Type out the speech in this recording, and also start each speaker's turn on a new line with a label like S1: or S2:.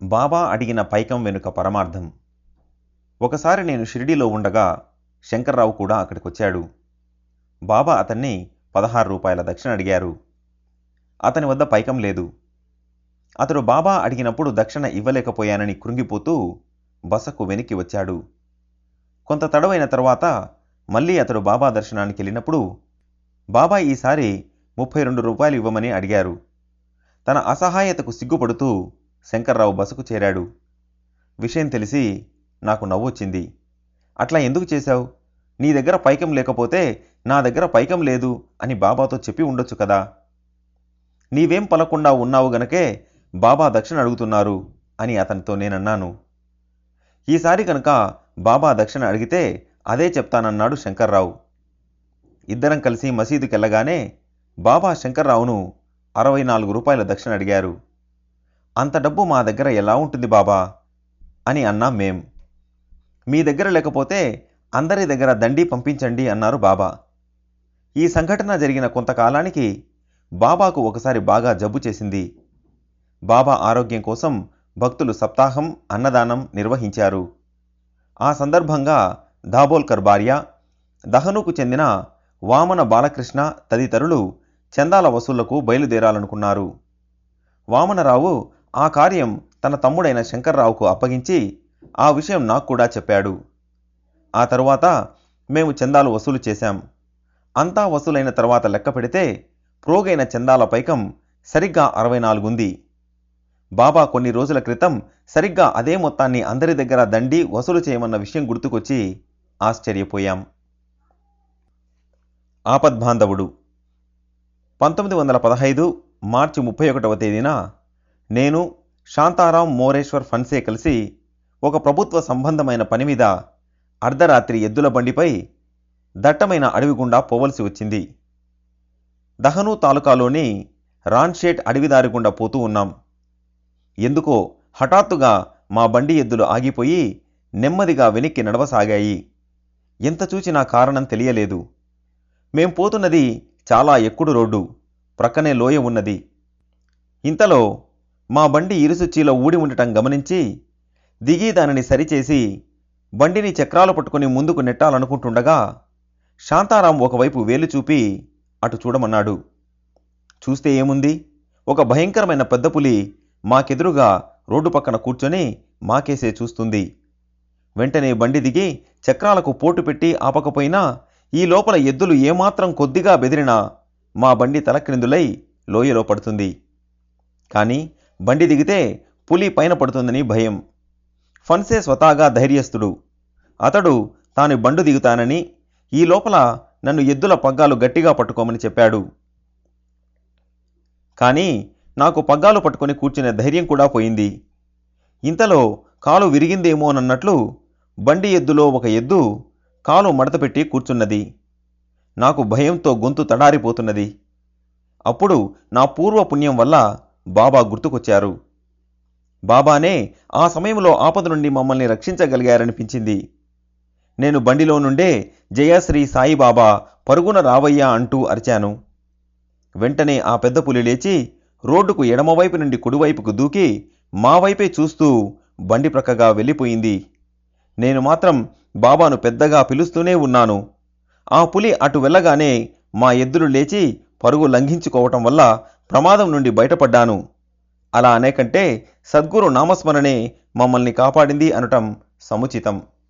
S1: బాబా అడిగిన పైకం వెనుక పరమార్థం ఒకసారి నేను షిరిడీలో ఉండగా శంకర్రావు కూడా అక్కడికొచ్చాడు బాబా అతన్ని పదహారు రూపాయల దక్షిణ అడిగారు అతని వద్ద పైకం లేదు అతడు బాబా అడిగినప్పుడు దక్షిణ ఇవ్వలేకపోయానని కృంగిపోతూ బసకు వెనక్కి వచ్చాడు కొంత తడవైన తర్వాత మళ్ళీ అతడు బాబా దర్శనానికి వెళ్ళినప్పుడు బాబా ఈసారి ముప్పై రెండు రూపాయలు ఇవ్వమని అడిగారు తన అసహాయతకు సిగ్గుపడుతూ శంకర్రావు బసకు చేరాడు విషయం తెలిసి నాకు నవ్వొచ్చింది అట్లా ఎందుకు చేశావు నీ దగ్గర పైకం లేకపోతే నా దగ్గర పైకం లేదు అని బాబాతో చెప్పి ఉండొచ్చు కదా నీవేం పలకుండా ఉన్నావు గనకే బాబా దక్షిణ అడుగుతున్నారు అని అతనితో నేనన్నాను ఈసారి కనుక బాబా దక్షిణ అడిగితే అదే చెప్తానన్నాడు శంకర్రావు ఇద్దరం కలిసి మసీదుకెళ్ళగానే బాబా శంకర్రావును అరవై నాలుగు రూపాయల దక్షిణ అడిగారు అంత డబ్బు మా దగ్గర ఎలా ఉంటుంది బాబా అని అన్నాం మేం మీ దగ్గర లేకపోతే అందరి దగ్గర దండి పంపించండి అన్నారు బాబా ఈ సంఘటన జరిగిన కొంతకాలానికి బాబాకు ఒకసారి బాగా జబ్బు చేసింది బాబా ఆరోగ్యం కోసం భక్తులు సప్తాహం అన్నదానం నిర్వహించారు ఆ సందర్భంగా దాబోల్కర్ భార్య దహనుకు చెందిన వామన బాలకృష్ణ తదితరులు చందాల వసూళ్లకు బయలుదేరాలనుకున్నారు వామనరావు ఆ కార్యం తన తమ్ముడైన శంకర్రావుకు అప్పగించి ఆ విషయం నాకు కూడా చెప్పాడు ఆ తరువాత మేము చందాలు వసూలు చేశాం అంతా వసూలైన తర్వాత లెక్క పెడితే ప్రోగైన చందాల పైకం సరిగ్గా అరవై నాలుగుంది బాబా కొన్ని రోజుల క్రితం సరిగ్గా అదే మొత్తాన్ని అందరి దగ్గర దండి వసూలు చేయమన్న విషయం గుర్తుకొచ్చి ఆశ్చర్యపోయాం ఆపద్బాంధవుడు పంతొమ్మిది వందల పదహైదు మార్చి ముప్పై ఒకటవ తేదీన నేను శాంతారాం మోరేశ్వర్ ఫన్సే కలిసి ఒక ప్రభుత్వ సంబంధమైన పని మీద అర్ధరాత్రి ఎద్దుల బండిపై దట్టమైన అడవి గుండా పోవలసి వచ్చింది దహను తాలూకాలోని రాన్షేట్ అడవిదారి గుండా పోతూ ఉన్నాం ఎందుకో హఠాత్తుగా మా బండి ఎద్దులు ఆగిపోయి నెమ్మదిగా వెనక్కి నడవసాగాయి ఎంత చూచినా కారణం తెలియలేదు మేం పోతున్నది చాలా ఎక్కుడు రోడ్డు ప్రక్కనే లోయ ఉన్నది ఇంతలో మా బండి ఇరుసుచీలో ఊడి ఉండటం గమనించి దిగి దానిని సరిచేసి బండిని చక్రాలు పట్టుకుని ముందుకు నెట్టాలనుకుంటుండగా శాంతారాం ఒకవైపు వేలు చూపి అటు చూడమన్నాడు చూస్తే ఏముంది ఒక భయంకరమైన పెద్ద పులి మాకెదురుగా రోడ్డు పక్కన కూర్చొని మాకేసే చూస్తుంది వెంటనే బండి దిగి చక్రాలకు పోటు పెట్టి ఆపకపోయినా ఈ లోపల ఎద్దులు ఏమాత్రం కొద్దిగా బెదిరినా మా బండి తలక్రిందులై లోయలో పడుతుంది కానీ బండి దిగితే పులి పైన పడుతుందని భయం ఫన్సే స్వతాగా ధైర్యస్తుడు అతడు తాను బండు దిగుతానని ఈ లోపల నన్ను ఎద్దుల పగ్గాలు గట్టిగా పట్టుకోమని చెప్పాడు కానీ నాకు పగ్గాలు పట్టుకొని కూర్చునే ధైర్యం కూడా పోయింది ఇంతలో కాలు విరిగిందేమోనన్నట్లు బండి ఎద్దులో ఒక ఎద్దు కాలు మడతపెట్టి కూర్చున్నది నాకు భయంతో గొంతు తడారిపోతున్నది అప్పుడు నా పూర్వ పుణ్యం వల్ల బాబా గుర్తుకొచ్చారు బాబానే ఆ సమయంలో ఆపద నుండి మమ్మల్ని రక్షించగలిగారనిపించింది నేను బండిలో నుండే జయశ్రీ సాయిబాబా పరుగున రావయ్యా అంటూ అరిచాను వెంటనే ఆ పెద్ద పులి లేచి రోడ్డుకు ఎడమవైపు నుండి కుడివైపుకు దూకి మా వైపే చూస్తూ బండి ప్రక్కగా వెళ్ళిపోయింది నేను మాత్రం బాబాను పెద్దగా పిలుస్తూనే ఉన్నాను ఆ పులి అటు వెళ్ళగానే మా ఎద్దులు లేచి పరుగు లంఘించుకోవటం వల్ల ప్రమాదం నుండి బయటపడ్డాను అలా అనేకంటే సద్గురు నామస్మరణే మమ్మల్ని కాపాడింది అనటం సముచితం